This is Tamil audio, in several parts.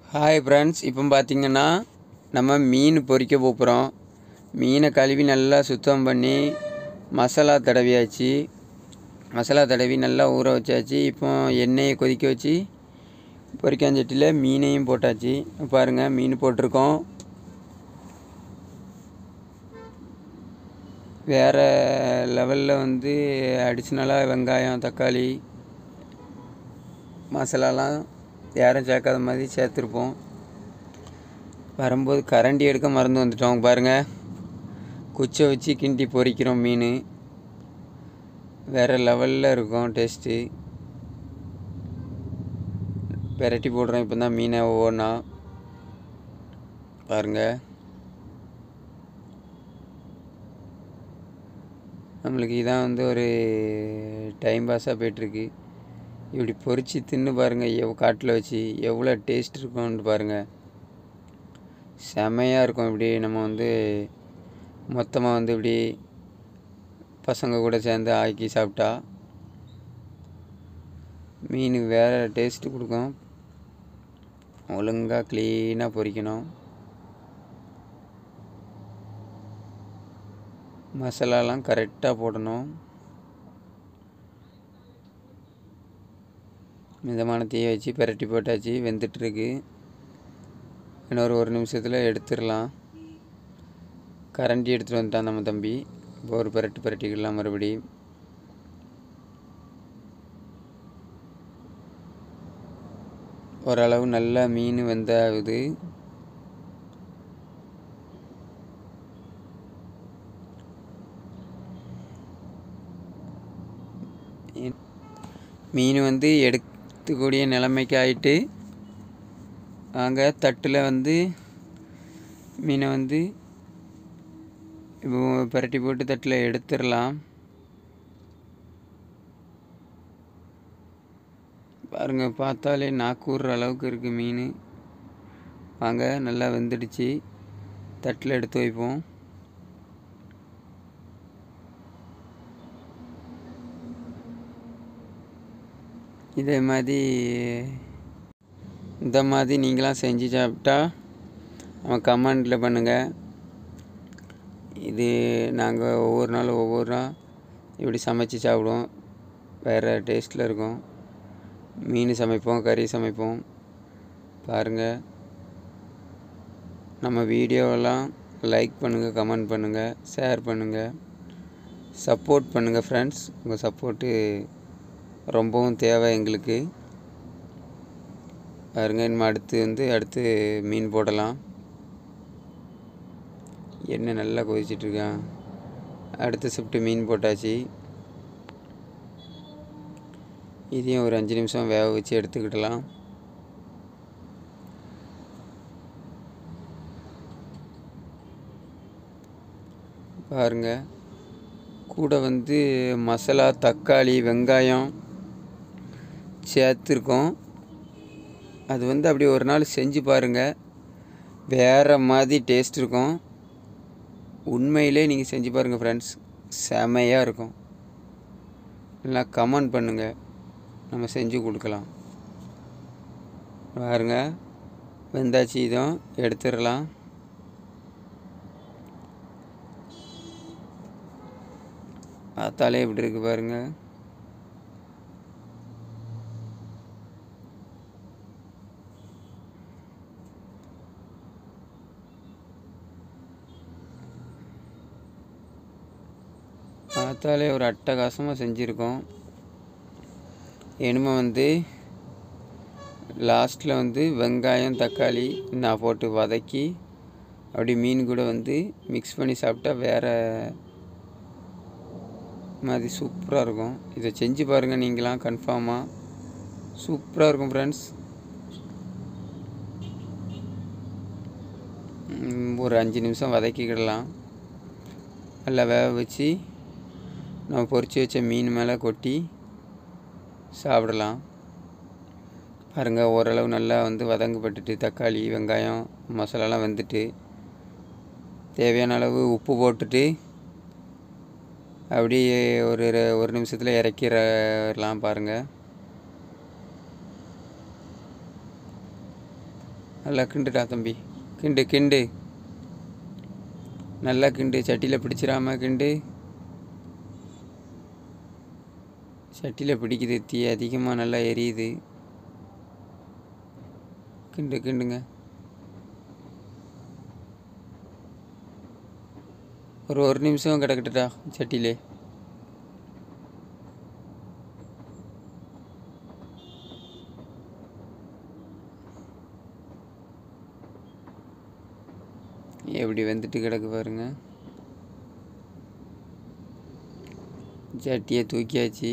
ஹாய் ஃப்ரெண்ட்ஸ் இப்போ பார்த்தீங்கன்னா நம்ம மீன் பொரிக்க போகிறோம் மீனை கழுவி நல்லா சுத்தம் பண்ணி மசாலா தடவியாச்சு மசாலா தடவி நல்லா ஊற வச்சாச்சு இப்போ எண்ணெயை கொதிக்க வச்சு பொரிக்காஞ்சட்டியில் மீனையும் போட்டாச்சு பாருங்கள் மீன் போட்டிருக்கோம் வேறு லெவலில் வந்து அடிஷ்னலாக வெங்காயம் தக்காளி மசாலாலாம் யாரும் சேர்க்காத மாதிரி சேர்த்துருப்போம் வரும்போது கரண்டி எடுக்க மறந்து வந்துட்டோம் பாருங்கள் குச்சை வச்சு கிண்டி பொரிக்கிறோம் மீன் வேறு லெவலில் இருக்கும் டேஸ்ட்டு பெரட்டி போடுறோம் இப்போ தான் மீனை ஒவ்வொன்றா பாருங்கள் நம்மளுக்கு இதான் வந்து ஒரு டைம் பாஸாக போயிட்டுருக்கு இப்படி பொரிச்சு தின்னு பாருங்கள் எவ் காட்டில் வச்சு எவ்வளோ டேஸ்ட் இருக்கும்னு பாருங்கள் செமையாக இருக்கும் இப்படி நம்ம வந்து மொத்தமாக வந்து இப்படி பசங்க கூட சேர்ந்து ஆக்கி சாப்பிட்டா மீன் வேறு டேஸ்ட்டு கொடுக்கும் ஒழுங்காக க்ளீனாக பொரிக்கணும் மசாலாலாம் கரெக்டாக போடணும் மிதமான தீயை வச்சு பெரட்டி போட்டாச்சு வெந்துட்டுருக்கு இன்னொரு ஒரு நிமிஷத்தில் எடுத்துடலாம் கரண்டி எடுத்துகிட்டு வந்துட்டான் நம்ம தம்பி இப்போ ஒரு பெரட்டு பெரட்டிக்கலாம் மறுபடி ஓரளவு நல்லா மீன் வெந்தாகுது மீன் வந்து எடுத்துக்கூடிய நிலைமைக்கு ஆயிட்டு அங்கே தட்டில் வந்து மீனை வந்து இப்போ பரட்டி போட்டு தட்டில் எடுத்துடலாம் பாருங்கள் பார்த்தாலே நாக்கூறுற அளவுக்கு இருக்குது மீன் வாங்க நல்லா வெந்துடுச்சு தட்டில் எடுத்து வைப்போம் இதே மாதிரி இந்த மாதிரி நீங்களாம் செஞ்சு சாப்பிட்டா அவன் கமெண்டில் பண்ணுங்கள் இது நாங்கள் ஒவ்வொரு நாளும் ஒவ்வொரு நாள் இப்படி சமைச்சு சாப்பிடுவோம் வேறு டேஸ்ட்டில் இருக்கும் மீன் சமைப்போம் கறி சமைப்போம் பாருங்கள் நம்ம வீடியோவெல்லாம் லைக் பண்ணுங்கள் கமெண்ட் பண்ணுங்கள் ஷேர் பண்ணுங்கள் சப்போர்ட் பண்ணுங்கள் ஃப்ரெண்ட்ஸ் உங்கள் சப்போர்ட்டு ரொம்பவும் தேவை எங்களுக்கு பாருங்க இனிமே அடுத்து வந்து அடுத்து மீன் போடலாம் எண்ணெய் நல்லா கொதிச்சிட்ருக்கான் அடுத்த ஷிஃப்ட்டு மீன் போட்டாச்சு இதையும் ஒரு அஞ்சு நிமிஷம் வேக வச்சு எடுத்துக்கிடலாம் பாருங்க கூட வந்து மசாலா தக்காளி வெங்காயம் சேர்த்துருக்கோம் அது வந்து அப்படி ஒரு நாள் செஞ்சு பாருங்கள் வேறு மாதிரி டேஸ்ட் இருக்கும் உண்மையிலே நீங்கள் செஞ்சு பாருங்கள் ஃப்ரெண்ட்ஸ் செமையாக இருக்கும் நல்லா கமெண்ட் பண்ணுங்கள் நம்ம செஞ்சு கொடுக்கலாம் பாருங்க வெந்தாச்சு இதுவும் எடுத்துடலாம் பார்த்தாலே எப்படி இருக்குது பாருங்கள் பார்த்தாலே ஒரு அட்டகாசமாக செஞ்சுருக்கோம் இனிமே வந்து லாஸ்ட்டில் வந்து வெங்காயம் தக்காளி நான் போட்டு வதக்கி அப்படி மீன் கூட வந்து மிக்ஸ் பண்ணி சாப்பிட்டா வேறு மாதிரி சூப்பராக இருக்கும் இதை செஞ்சு பாருங்கள் நீங்களாம் கன்ஃபார்மாக சூப்பராக இருக்கும் ஃப்ரெண்ட்ஸ் ஒரு அஞ்சு நிமிஷம் வதக்கிக்கிடலாம் நல்லா வேக வச்சு நம்ம பொரிச்சு வச்ச மீன் மேலே கொட்டி சாப்பிடலாம் பாருங்கள் ஓரளவு நல்லா வந்து வதங்கப்பட்டுட்டு தக்காளி வெங்காயம் மசாலாலாம் வெந்துட்டு தேவையான அளவு உப்பு போட்டுட்டு அப்படியே ஒரு ஒரு நிமிஷத்தில் இறக்கிடலாம் பாருங்கள் நல்லா கிண்டுடா தம்பி கிண்டு கிண்டு நல்லா கிண்டு சட்டியில் பிடிச்சிடாம கிண்டு சட்டியில் பிடிக்குது தீ அதிகமாக நல்லா எரியுது கிண்டு கிண்டுங்க ஒரு ஒரு நிமிஷம் கிடக்கட்டுடா சட்டியிலே எப்படி வெந்துட்டு கிடக்கு பாருங்க சட்டியை தூக்கியாச்சு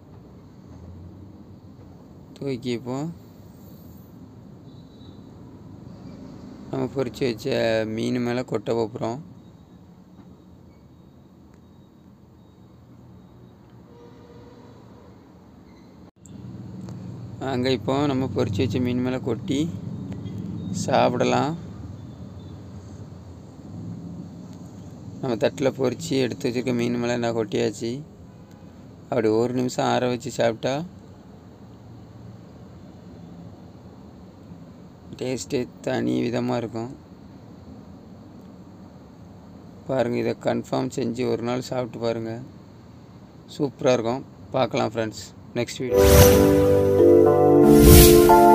தூக்கி இப்போ நம்ம பொரிச்சு வச்ச மீன் மேலே கொட்ட போகிறோம் அங்கே இப்போ நம்ம பொரிச்சு வச்ச மீன் மேலே கொட்டி சாப்பிடலாம் நம்ம தட்டில் பொரித்து எடுத்து வச்சுருக்க மீன் மேலே நான் கொட்டியாச்சு அப்படி ஒரு நிமிஷம் ஆற வச்சு சாப்பிட்டா டேஸ்ட்டே தனி விதமாக இருக்கும் பாருங்கள் இதை கன்ஃபார்ம் செஞ்சு ஒரு நாள் சாப்பிட்டு பாருங்கள் சூப்பராக இருக்கும் பார்க்கலாம் ஃப்ரெண்ட்ஸ் நெக்ஸ்ட் வீடியோ